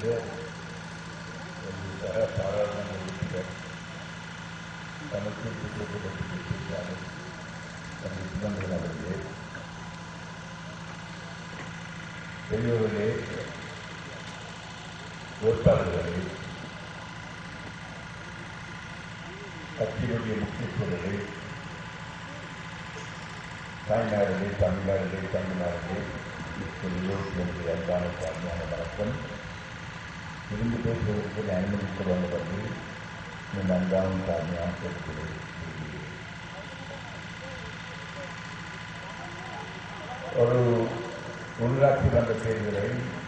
செய்த ஒரு சக பாராளுமன்ற உறுப்பினர் தமிழ் பற்றி பேசியிருக்காரு தனது சுதந்திரன் அவர்களே பெரியோர்களே வேட்பாளர்களே கட்சியினுடைய முக்கியத்துவர்களே தாய்நாடுகளே தமிழ்நாடுகளே தமிழ்நாடுகளே எல்லோருக்கும் என்னுடைய அன்பான தாழ்மையான வணக்கம் இருந்து பேசுவதற்கு நான் அனுமதிக்க வந்தவர்கள் இந்த அன்பான தாழ்மையான கருத்துக்களை ஒரு உள்ளாட்சி மன்ற தேர்தலை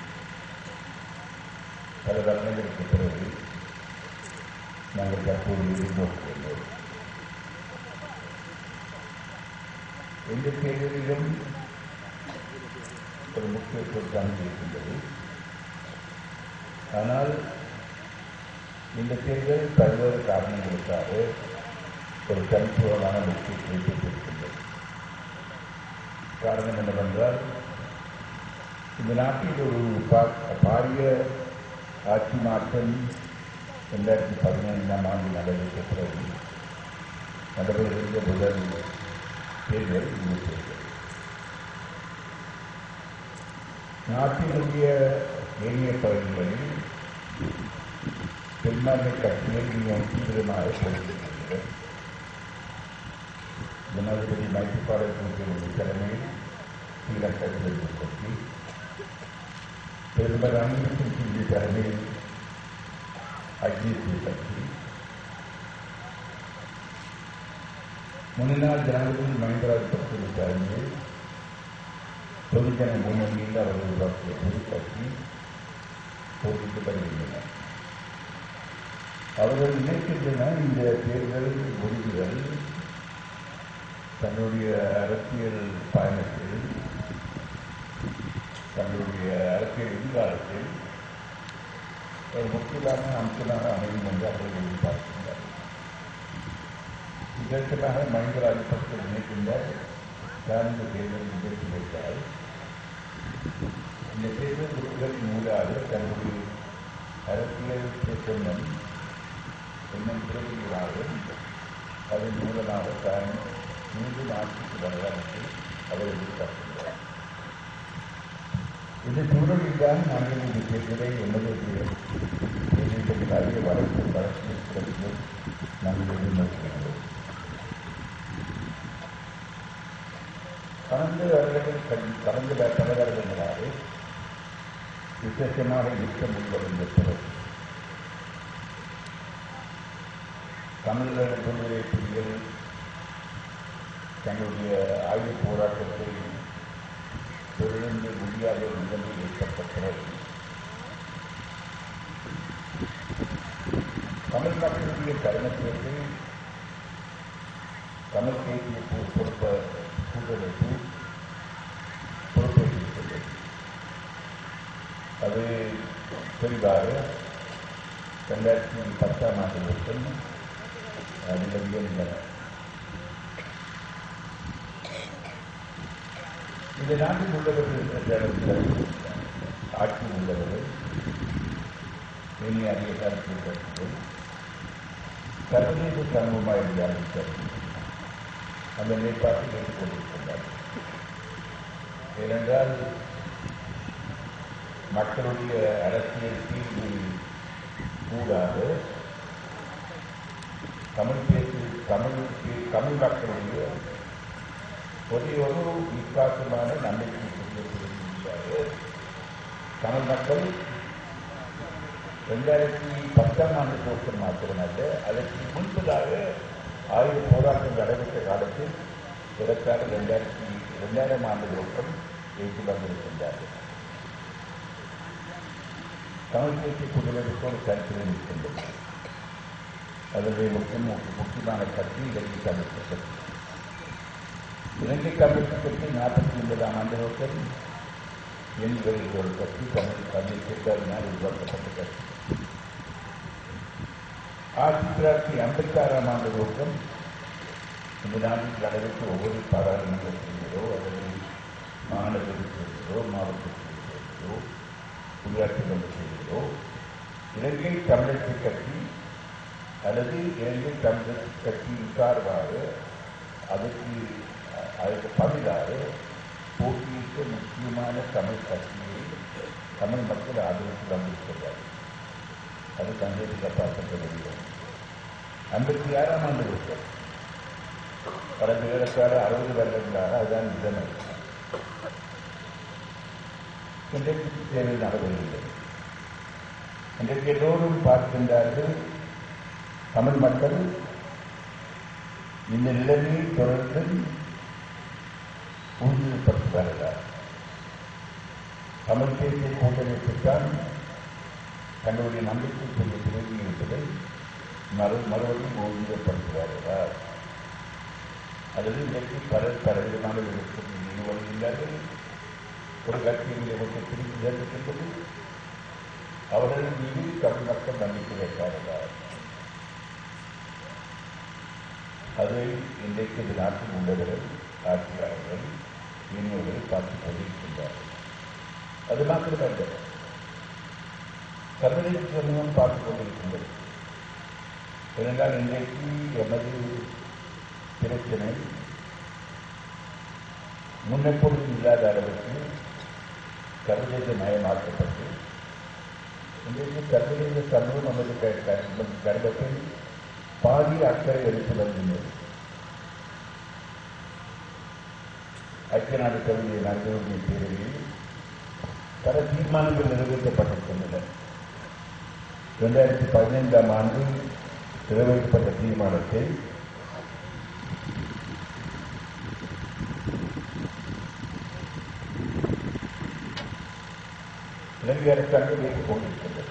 பல வருடங்களுக்கு பிறகு நாங்கள் தற்போது எதிர்நோக்கியுள்ளோம் எந்த தேர்தலிலும் ஒரு முக்கியத்துவம் தான் இருக்கின்றது ஆனால் இந்த தேர்தல் பல்வேறு காரணங்களுக்காக ஒரு தனித்துவமான முக்கியத்துவத்தை பெற்றிருக்கின்றது காரணம் என்னவென்றால் இந்த நாட்டில் ஒரு பாரிய ஆட்சி மாற்றம் ரெண்டாயிரத்தி பதினைந்தாம் ஆண்டு நடைபெற்ற பிறகு நடைபெறுகின்ற முதல் தேர்தல் இந்த தேர்தல் நாட்டினுடைய ஏனைய பகுதிகளில் பெரும்பான்மை கட்சிகள் மிகவும் தீவிரமாக போட்டிருக்கின்றன ஜனாதிபதி மைத்திரிபால சிறிசேன தலைமையில் ஸ்ரீலங்கா தேர்தல் கட்சி பிரதமர் ரணில் சிங் தலைமையில் ஐஜிபி கட்சி முன்னாள் ஜனாதிபதி மஹிந்த ராஜபக்சே தலைமையில் பொதுஜன முன்னணியில் அவர்கள் உருவாக்கிய பொது கட்சி போட்டிட்டு வருகின்றன அவர்கள் நினைக்கின்றன இந்த தேர்தல் முடிவுகள் தன்னுடைய அரசியல் பயணத்தில் தங்களுடைய அரசியல் எதிர்காலத்தில் ஒரு முக்கியமான அம்சமாக அமையும் என்று அவர்கள் எதிர்பார்க்கின்றார் இதற்காக மஹிந்த ராஜபக்சே நினைக்கின்றார் தான் இந்த தேர்தல் நிகழ்ச்சி வைத்தால் இந்த தேர்தல் முடிவுகளின் மூலாக தன்னுடைய அரசியல் பிரச்சனம் இன்னும் பிறகுகளாக அதன் மூலமாக தான் மீண்டும் ஆட்சிக்கு வரலாம் என்று அவர் எதிர்பார்க்கின்றார் இந்த சூழலில் தான் நாங்கள் இந்த தேர்தலை எமது தேர்தலுக்காக வளர்ச்சி வளர்ச்சி நாங்கள் எதிர்நோக்குகிறோம் கடந்த வருடங்கள் கடந்த பல வருடங்களாக விசேஷமாக இருக்க முன்வரும் பிறகு தமிழக விடுதலை புலிகள் தங்களுடைய ஆய்வு போராட்டத்தை தொடர்ந்து முடியாத நிலைமை ஏற்பட்ட பிறகு தமிழ் மக்களுடைய தருணத்திற்கு தமிழ் தேசிய பொறுப்ப கூட்டமைப்பு பொறுப்பேற்றிருக்கிறது அது தெளிவாக ரெண்டாயிரத்தி பத்தாம் ஆண்டு வரைக்கும் நிலவிய இந்த நாட்டில் உள்ளவர்கள் ஆட்சியில் உள்ளவர்கள் இனி அதிகார கூட்டத்தில் சர்வதேச சமூகமாக இருந்தார்கள் அந்த நிலைப்பாட்டை ஏற்றுக்கொண்டிருக்கின்றார் ஏனென்றால் மக்களுடைய அரசியல் தீர்வு கூடாக தமிழ் பேசு தமிழ் தமிழ் மக்களுடைய ஒரே ஒரு விசுவாசமான நம்பிக்கை முடியாது தமிழ் மக்கள் ரெண்டாயிரத்தி பத்தாம் ஆண்டு தோற்றம் மாத்திரமல்ல அதற்கு முன்பதாக ஆயுத போராட்டம் நடைபெற்ற காலத்தில் இதற்காக ரெண்டாயிரத்தி ரெண்டாயிரம் ஆண்டு தோற்றம் ஏற்றி வந்திருக்கின்றார்கள் தமிழ் தேசிய குடியரசோடு கருத்தில் இருக்கின்றது அதனுடைய முக்கியம் முக்கியமான கட்சி இலங்கை கம்யூனிஸ்ட் கட்சி இலங்கை கம்யூனிஸ்ட் கட்சி நாற்பத்தி ஒன்பதாம் ஆண்டு நோக்கம் எண்களில் ஒரு கட்சி தமிழ் தமிழ் திட்டத்தினால் உருவாக்கப்பட்ட கட்சி ஆயிரத்தி தொள்ளாயிரத்தி ஐம்பத்தி ஆறாம் ஆண்டு நோக்கம் இந்த நாட்டில் நடைபெற்ற ஒவ்வொரு பாராளுமன்ற தேர்தலோ அல்லது மாநகர தேர்தலோ மாவட்ட தேர்தலோ உள்ளாட்சி மன்ற தேர்தலோ இலங்கை தமிழரசு கட்சி அல்லது இலங்கை தமிழரசு கட்சியின் சார்பாக அதுக்கு அஹ், அதுக்கு பதிலாக போட்டியிட்ட முக்கியமான தமிழ் கட்சியை தமிழ் மக்கள் ஆதரித்து வந்திருக்கிறார் அது தந்தைக்கு பார்க்க முடியும் ஐம்பத்தி ஆறாம் ஆண்டு இருக்கு கடந்த ஏறத்தாழ அறுபது வருடங்களாக அதுதான் நிலைமை இன்றைக்கு தேவை நடவடிக்கை இன்றைக்கு எல்லோரும் பார்க்கின்றார்கள் தமிழ் மக்கள் இந்த நிலைமையை தொடர்ந்து உறுதிப்படுத்துவார்கள் தமிழ் தேசிய கூட்டமைப்புத்தான் தங்களுடைய நம்பிக்கைக்குரிய பிறகு இருப்பதை மறு மறுபடியும் ஊர்ஜிதப்படுத்துகிறார்களா அல்லது இன்றைக்கு பலர் பலவிதமான விதத்தில் ஈடுபடுகின்றார்கள் ஒரு கட்சியினுடைய நமக்கு பிரித்து சேர்க்கின்றது அவர்கள் மீது தமிழ் மக்கள் நம்பிக்கை வைத்தார்களா அதை இன்றைக்கு இந்த நாட்டில் உள்ளவர்கள் ஆட்சியாளர்கள் இனியவர்கள் பார்த்துக் கொண்டிருக்கின்றார்கள் அது மாத்திரமல்ல சர்வதேச சமூகம் பார்த்துக் கொண்டிருக்கின்றது ஏனென்றால் இன்றைக்கு எமது பிரச்சனை முன்னெப்பொழுதும் இல்லாத அளவுக்கு சர்வதேச மயமாக்கப்பட்டு இன்றைக்கு சர்வதேச சமூகம் நமது க- க- கர்ப்பத்தில் பாதி அக்கறை எடுத்து வருகின்றது ஐக்கிய நாடு கவிதை நடந்தவருடைய பேரவையில் பல தீர்மானங்கள் நிறைவேற்றப்பட்டிருக்கின்றன இரண்டாயிரத்தி பதினைந்தாம் ஆண்டு நிறைவேற்றப்பட்ட தீர்மானத்தை இலங்கை அரசாங்கம் ஏற்றுக் கொண்டிருக்கின்றது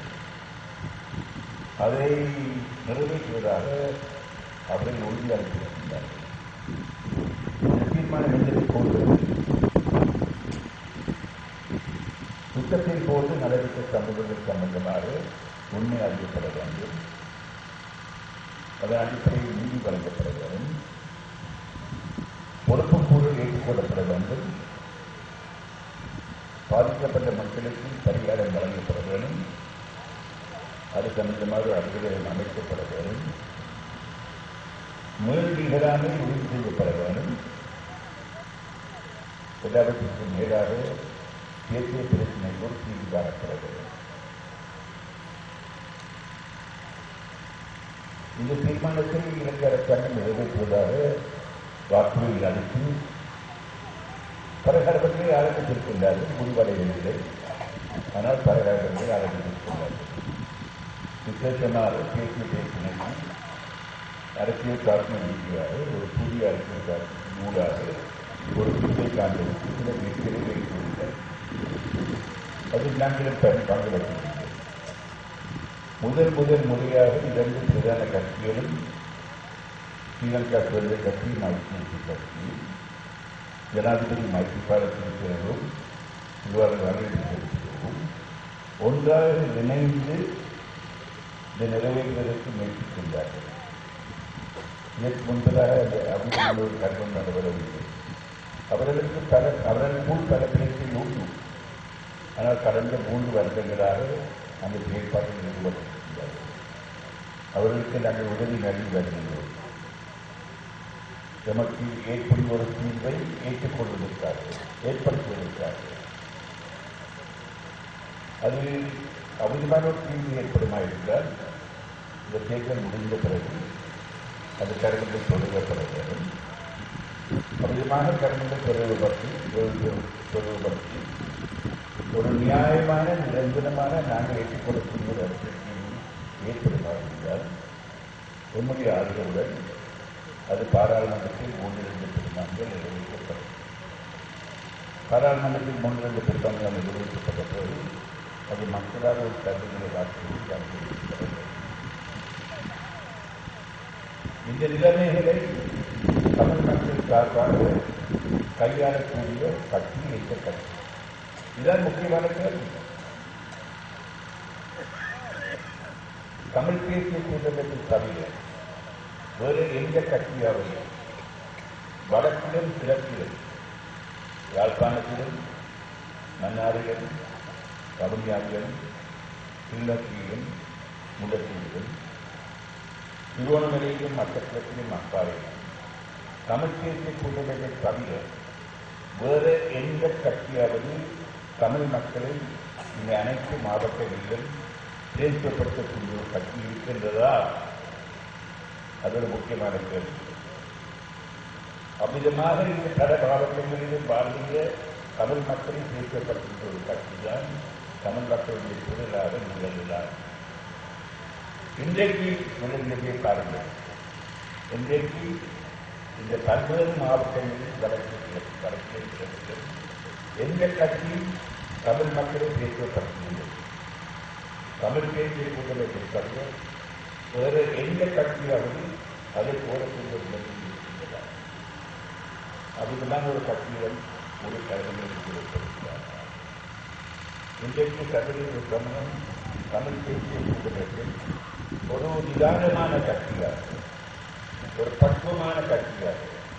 அதை நிறைவேற்றுவதாக அவர்கள் உறுதியளித்திருக்கின்றார்கள் இந்த தீர்மானம் எங்களை போன்றது யுத்தத்தின் போது நடைபெற்ற சம்பவங்கள் சம்பந்தமாக உண்மை அறியப்பட வேண்டும் அதன் அடிப்படையில் நீதி வழங்கப்பட வேண்டும் பொறுப்புக்கூறல் ஏற்றுக்கொள்ளப்பட வேண்டும் பாதிக்கப்பட்ட மக்களுக்கு பரிகாரம் வழங்கப்பட வேண்டும் அது சம்பந்தமாக அதிகாரம் அமைக்கப்பட வேண்டும் மேல் நிகராமை உறுதி செய்யப்பட வேண்டும் எல்லாவற்றிற்கும் மேலாக தேசிய பிரச்சனைகள் தீர்வு காணப்பட வேண்டும் இந்த தீர்மானத்தை இலங்கை அரசாங்கம் நிறைவேற்றுவதாக வாக்குறுதி அளித்து பரகரப்பத்தை ஆரம்பித்திருக்கின்றார்கள் முடிவடைவதில்லை ஆனால் பரகரப்பத்தை ஆரம்பித்திருக்கின்றார்கள் விசேஷமாக தேசிய பிரச்சனைக்கு அரசியல் காரணம் ரீதியாக ஒரு புதிய அரசியல் காரணம் நூலாக ஒரு புதிய காண்பதற்கு சில வீட்டிலே வைத்துள்ளார் அதில் நாங்கள் பங்கு பங்களிக்கின்றோம் முதல் முதல் முறையாக இரண்டு பிரதான கட்சிகளும் ஸ்ரீலங்கா சுதந்திர கட்சி மைத்ரி கட்சி ஜனாதிபதி மைத்ரிபால சிறிசேனவும் இவ்வாறு வரவேற்கிறோம் ஒன்றாக இணைந்து இதை நிறைவேற்றுவதற்கு முயற்சிக்கின்றார்கள் இதற்கு முன்பதாக அந்த அபிநந்தோடு கர்மம் நடைபெறவில்லை அவர்களுக்கு பல அவர்களுக்குள் பல பிரச்சனை உண்டு ஆனால் கடந்த மூன்று வருடங்களாக அந்த செயற்பாட்டில் ஈடுபட்டிருக்கிறார்கள் அவர்களுக்கு நாங்கள் உதவி நல்கி வருகின்றோம் எமக்கு ஏற்படும் ஒரு தீர்வை ஏற்றுக்கொள்வதற்காக ஏற்படுத்துவதற்காக அது அவதிமான ஒரு தீர்வு ஏற்படுமாயிருந்தால் இந்த தேர்தல் முடிந்த பிறகு அது கருமங்கள் தொடங்கப்பட வேண்டும் அவ்விதமாக கருமங்கள் தொடர்புபடுத்தி தொடர்புபடுத்தி ஒரு நியாயமான நிரந்தரமான நாங்கள் ஏற்றுக்கொள்ளக்கூடிய ஒரு அரசியல் தீர்வு ஏற்படுமாயிருந்தால் உண்மையை ஆதரவுடன் அது பாராளுமன்றத்தில் மூன்றிரண்டு பெரும்பான்கள் நிறைவேற்றப்படும் பாராளுமன்றத்தில் மூன்றிரண்டு பெரும்பான்கள் நிறைவேற்றப்பட்ட போது அது மக்களால் ஒரு கருதுகளை வாக்குறுதி இந்த நிலைமைகளை தமிழ் மக்கள் சார்பாக கையாளக்கூடிய கட்சி எந்த கட்சி இதுதான் முக்கியமான கேள்வி தமிழ் தேசிய கூட்டமைப்பில் தவிர வேறு எந்த கட்சியாவது வடக்கிலும் கிழக்கிலும் யாழ்ப்பாணத்திலும் மன்னாரிலும் வவுனியாவிலும் கிள்ளக்கியிலும் முடக்கிவிடும் திருவோணமலையிலும் மட்டக்களத்திலும் அப்பாறையும் தமிழ் தேசிய கூட்டமைப்பை தவிர வேறு எந்த கட்சியாவது தமிழ் மக்களை இந்த அனைத்து மாவட்டங்களிலும் தேசியப்படுத்தக்கூடிய ஒரு கட்சி இருக்கின்றதா அது ஒரு முக்கியமான கேள்வி அவ்விதமாக இந்த பல மாவட்டங்களிலும் வாழ்கின்ற தமிழ் மக்களை தேசியப்படுத்துகின்ற ஒரு கட்சி தான் தமிழ் மக்களுடைய குரலாக நிகழ்கிறார் இன்றைக்கு நிகழ்ந்ததை பாருங்கள் இன்றைக்கு இந்த பல்வேறு மாவட்டங்களில் வளர்ச்சி வளர்ச்சி எந்த கட்சியும் தமிழ் மக்களை தேசியப்படுத்துகிறது தமிழ் தேசிய கூட்டமைப்பை தவிர வேறு எந்த கட்சியாவது அதை போடக்கூடிய ஒரு நிலையில் இருக்கின்றதா அதுதான் ஒரு கட்சியிடம் ஒரு கடமையை கொடுத்திருக்கிறார் இன்றைக்கு சர்வதேச சமூகம் தமிழ் தேசிய கூட்டமைப்பில் ஒரு நிதானமான கட்சியாக ஒரு பக்குவமான கட்சியாக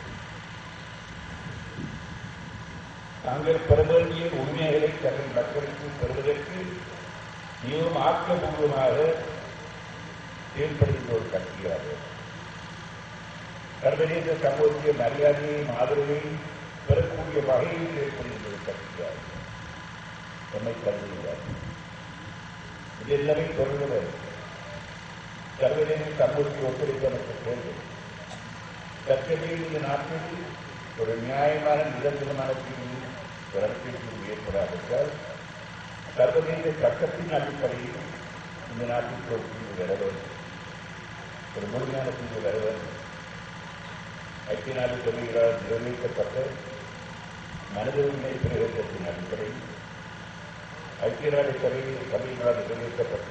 தாங்கள் பெற வேண்டிய உரிமைகளை தங்கள் மக்களுக்கு பெறுவதற்கு மிகவும் ஆக்கபூர்வமாக செயல்படுகின்ற ஒரு கட்சியாக சர்வதேச சமூகத்திய மரியாதையையும் ஆதரவையும் பெறக்கூடிய வகையில் செயல்படுகின்ற ஒரு கட்சியாக நம்மை கருதுகிறார் இது எல்லாமே தொடர்கிறது சர்வதேச சமூகத்தை ஒத்துழைப்பு நமக்கு தேவை தற்சமயம் இந்த நாட்டில் ஒரு நியாயமான நிரந்தரமான தீர்வு ஒரு அரசியல் தீர்வு ஏற்படாவிட்டால் சர்வதேச சட்டத்தின் அடிப்படையில் இந்த நாட்டிற்கு ஒரு தீர்வு வர வேண்டும் ஒரு முழுமையான தீர்வு வர வேண்டும் ஐக்கிய நாடு சொல்லுகிறார் நிறைவேற்றப்பட்ட மனித உரிமை பிரயோகத்தின் அடிப்படையில் ஐக்கிய நாடு சபையில் சபையினால் நிறைவேற்றப்பட்ட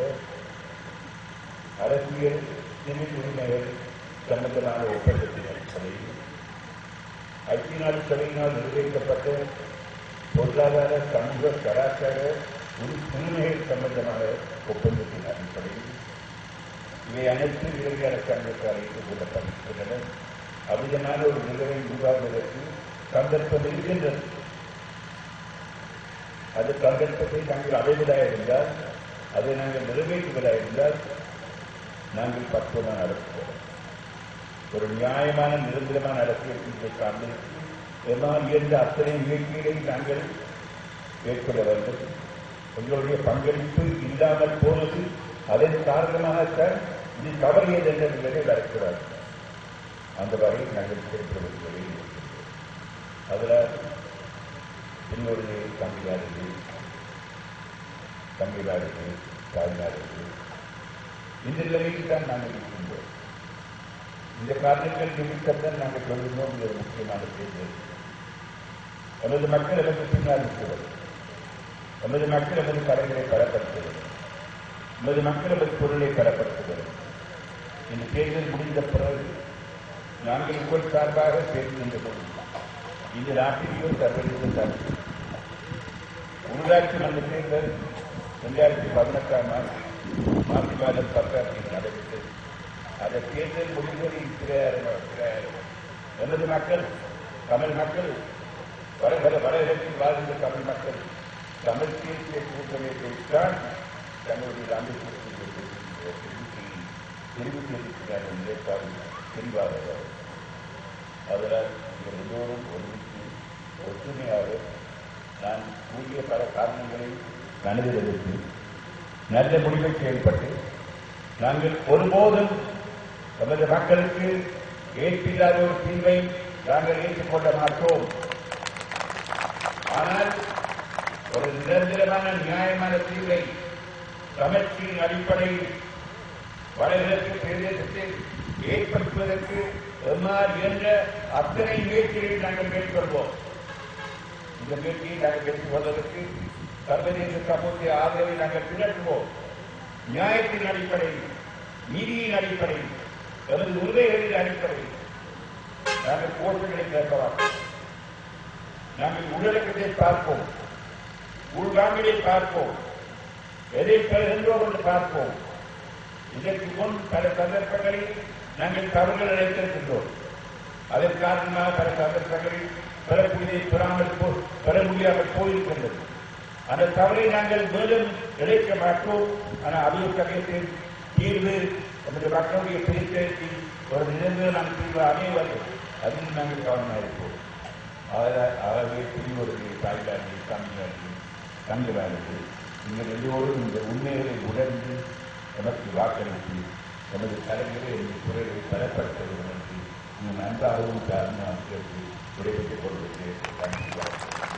அரசியல் சிவில் உரிமைகள் சம்பந்தமான ஒப்பந்தத்தின் அடிப்படையில் ஐக்கிய நாடு சபையினால் நிறைவேற்றப்பட்ட பொருளாதார சமூக கலாச்சார உரிமைகள் சம்பந்தமான ஒப்பந்தத்தின் அடிப்படையில் இவை அனைத்து இலங்கை அரசாங்கத்தால் ஏற்றுக்கொள்ளப்படுகின்றன அவ்விதமான ஒரு நிலையை உருவாகுவதற்கு சந்தர்ப்பம் இருக்கின்றது அது சந்தர்ப்பத்தை நாங்கள் அடைவதாக இருந்தால் அதை நாங்கள் நிறைவேற்றுவதாக இருந்தால் நாங்கள் பக்குவமாக நடத்துகிறோம் ஒரு நியாயமான நிரந்தரமான அரசியல் தீர்வை காண்பதற்கு எல்லாம் இயன்ற அத்தனை முயற்சிகளை நாங்கள் மேற்கொள்ள வேண்டும் உங்களுடைய பங்களிப்பு இல்லாமல் போனது அதன் காரணமாகத்தான் இது தவறியது என்ற நிலையை வரக்கூடாது அந்த வகையில் நாங்கள் செயல்படுவதில்லை அதில் என்னுடைய தமிழ்நாடு தமிழ்நாடு தாய்நாடு இந்த நிலையில் தான் நாங்கள் இருக்கின்றோம் இந்த காரணங்கள் நிமித்தம் நாங்கள் சொல்லுவோம் இது ஒரு முக்கியமான தேர்தல் நமது மக்கள் எமக்கு பின்னால் இருக்கிறது நமது மக்கள் எமது கலைகளை பலப்படுத்துகிறது நமது மக்கள் எமது பொருளை பலப்படுத்துகிறது இந்த தேர்தல் முடிந்த பிறகு நாங்கள் உங்கள் சார்பாக பேசுகின்ற பொழுது இந்த நாட்டிலேயோ சர்வதேச சார்பு உள்ளாட்சி மன்ற தேர்தல் இரண்டாயிரத்தி பதினெட்டாம் ஆண்டு மார்ச் மாதம் பத்தாம் தேதி நடைபெற்றது அந்த தேர்தல் முடிவுகளில் சில எனது மக்கள் தமிழ் மக்கள் வடகர வடகிழக்கில் வாழ்ந்த தமிழ் மக்கள் தமிழ் தேசிய கூட்டமைப்பைத்தான் தங்களுடைய அமைப்பு தெரிவு செய்திருக்கிறார் என்று தெளிவாக அதனால் இவர் எல்லோரும் ஒருமித்து ஒற்றுமையாக நான் கூறிய பல காரணங்களை மனதில் எடுத்து நல்ல முடிவை செயல்பட்டு நாங்கள் ஒருபோதும் நமது மக்களுக்கு ஏற்பில்லாத ஒரு தீர்வை நாங்கள் ஏற்றுக்கொள்ள மாட்டோம் ஆனால் ஒரு நிரந்தரமான நியாயமான தீர்வை சமர்ச்சியின் அடிப்படையில் வடகிழக்கு பிரதேசத்தில் ஏற்படுத்துவதற்கு எம்மார் என்ற அத்தனை முயற்சிகளை நாங்கள் மேற்கொள்வோம் இந்த முயற்சியை நாங்கள் மேற்கொள்வதற்கு சர்வதேச சமூகத்தை ஆதரவை நாங்கள் திரட்டுவோம் நியாயத்தின் அடிப்படையில் நீதியின் அடிப்படையில் எனது உரிமைகளின் அடிப்படையில் நாங்கள் கோஷங்களை கேட்கலாம் நாங்கள் உள்ளடக்கத்தை பார்ப்போம் உள்வாங்கலை பார்ப்போம் எதை பெறுகின்றோம் என்று பார்ப்போம் இதற்கு முன் பல சந்தர்ப்பங்களில் நாங்கள் தவறுகள் அழைத்திருக்கின்றோம் அதன் காரணமாக பல சந்தர்ப்பங்களில் பெறக்கூடியதை பெறாமல் போ பெற முடியாமல் போயிருக்கின்றது அந்த தவறை நாங்கள் மேலும் இழைக்க மாட்டோம் ஆனால் அது ஒரு சமயத்தில் தீர்வு நமது மக்களுடைய பேச்சேற்றி ஒரு நிரந்தரமான தீர்வு அமைய வேண்டும் அதில் நாங்கள் கவனமாக இருப்போம் ஆக- ஆகவே புரிவர்கள் தாய்லாந்து தமிழ்நாடு தங்களானது நீங்கள் எல்லோரும் இந்த உண்மைகளை உணர்ந்து நமக்கு வாக்களித்து நமது தலைவரை எங்கள் குரலை பலப்படுத்த வேண்டும் என்று நீங்கள் நன்றாகவும் காரணமாக விடைபெற்றுக் கொள்வதற்கு நன்றி